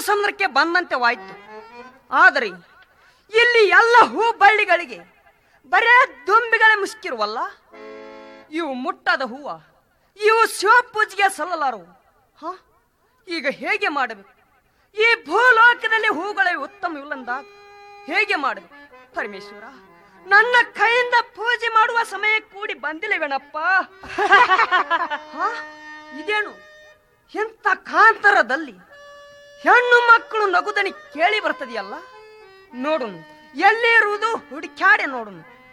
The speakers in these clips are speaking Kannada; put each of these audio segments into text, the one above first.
ಸಮುದ್ರಕ್ಕೆ ಬಂದಂತೆ ವಾಯ್ತು ಆದರೆ ಇಲ್ಲಿ ಎಲ್ಲ ಹೂ ಬಳ್ಳಿಗಳಿಗೆ ಬರೇ ದುಂಬಿಗಳೇ ಮುಸ್ಕಿರುವಲ್ಲ ಇವು ಮುಟ್ಟದ ಹೂವ ಇವು ಶಿವಪೂಜೆಗೆ ಸಲ್ಲಲಾರವು ಹ ಈಗ ಹೇಗೆ ಮಾಡಬೇಕು ಈ ಭೂಲೋಕದಲ್ಲಿ ಹೂಗಳೇ ಉತ್ತಮವಿಲ್ಲಂದಾಗ ಹೇಗೆ ಮಾಡಬೇಕು ಪರಮೇಶ್ವರ ನನ್ನ ಕೈಯಿಂದ ಪೂಜೆ ಮಾಡುವ ಸಮಯ ಕೂಡಿ ಬಂದಿಲ್ಲವೇನಪ್ಪ ಹ? ಇದೇನು ಎಂಥ ಕಾಂತರದಲ್ಲಿ ಹೆಣ್ಣು ಮಕ್ಕಳು ನಗುದನಿ ಕೇಳಿ ಬರ್ತದೆಯಲ್ಲ ನೋಡು ಎಲ್ಲಿ ಇರುವುದು ಹುಡುಕ್ಯಾಡೆ ನೋಡು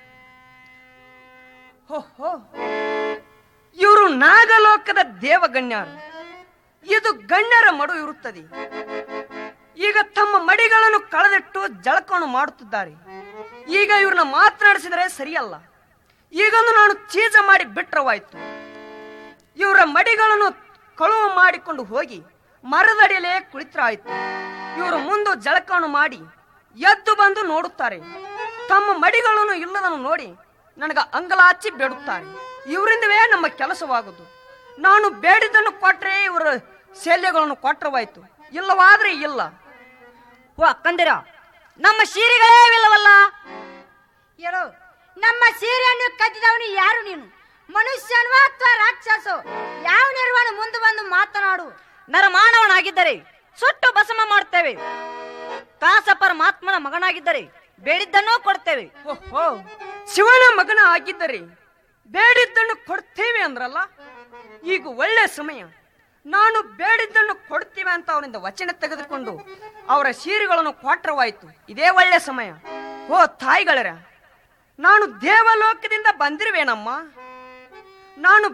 ಹೋ ಹೋ ಇವರು ನಾಗಲೋಕದ ದೇವಗಣ್ಯರು ಇದು ಗಣ್ಯರ ಮಡು ಇರುತ್ತದೆ ಈಗ ತಮ್ಮ ಮಡಿಗಳನ್ನು ಕಳೆದಿಟ್ಟು ಜಳಕವನ್ನು ಮಾಡುತ್ತಿದ್ದಾರೆ ಈಗ ಇವ್ರನ್ನ ಮಾತನಾಡಿಸಿದರೆ ಸರಿಯಲ್ಲ ಈಗೊಂದು ನಾನು ಚೀಜ ಮಾಡಿ ಬಿಟ್ರವಾಯ್ತು ಇವರ ಮಡಿಗಳನ್ನು ಕಳುವು ಮಾಡಿಕೊಂಡು ಹೋಗಿ ಮರದಡಿಯಲ್ಲೇ ಕುಳಿತರಾಯ್ತು ಇವರು ಮುಂದೆ ಜಳಕವನ್ನು ಮಾಡಿ ಎದ್ದು ಬಂದು ನೋಡುತ್ತಾರೆ ತಮ್ಮ ಮಡಿಗಳನ್ನು ಇಲ್ಲದನ್ನು ನೋಡಿ ನನಗ ಅಂಗಲಾಚಿ ಬೇಡುತ್ತಾರೆ ಇವರಿಂದವೇ ನಮ್ಮ ಕೆಲಸವಾಗುದು ನಾನು ಬೇಡಿದ್ದನ್ನು ಕೊಟ್ರೆ ಇವರ ಶಲ್ಯಗಳನ್ನು ಕೊಟ್ಟರವಾಯ್ತು ಇಲ್ಲವಾದ್ರೆ ಇಲ್ಲ ಓ ಅಕ್ಕಂದಿರ ನಮ್ಮ ಸೀರೆಗಳೇ ಇಲ್ಲವಲ್ಲ ಹೇಳು ನಮ್ಮ ಸೀರೆಯನ್ನು ಕದ್ದಿದವನು ಯಾರು ನೀನು ಮನುಷ್ಯನೋ ಅಥವಾ ರಾಕ್ಷಸೋ ಯಾವ ನಿರ್ವಹಣೆ ಮುಂದೆ ಬಂದು ಮಾತನಾಡು ನರಮಾನವನಾಗಿದ್ದರೆ ಸುಟ್ಟು ಭಸ್ಮ ಮಾಡ್ತೇವೆ ದಾಸ ಪರಮಾತ್ಮನ ಮಗನಾಗಿದ್ದರೆ ಬೇಡಿದ್ದನ್ನೂ ಕೊಡ್ತೇವೆ ಓಹೋ ಶಿವನ ಮಗನ ಆಗಿದ್ದರೆ ಬೇಡಿದ್ದನ್ನು ಕೊಡ್ತೇವೆ ಅಂದ್ರಲ್ಲ ಈಗ ಒಳ್ಳೆ ಸಮಯ ನಾನು ಬೇಡಿದ್ದನ್ನು ಕೊಡ್ತೇವೆ ಅಂತ ಅವರಿಂದ ವಚನ ತೆಗೆದುಕೊಂಡು ಅವರ ಸೀರೆಗಳನ್ನು ಕೊಟ್ರವಾಯ್ತು ಇದೇ ಒಳ್ಳೆ ಸಮಯ ಓ ತಾಯಿಗಳರ ನಾನು ದೇವಲೋಕದಿಂದ ಬಂದಿರುವೇನಮ್ಮ ನಾನು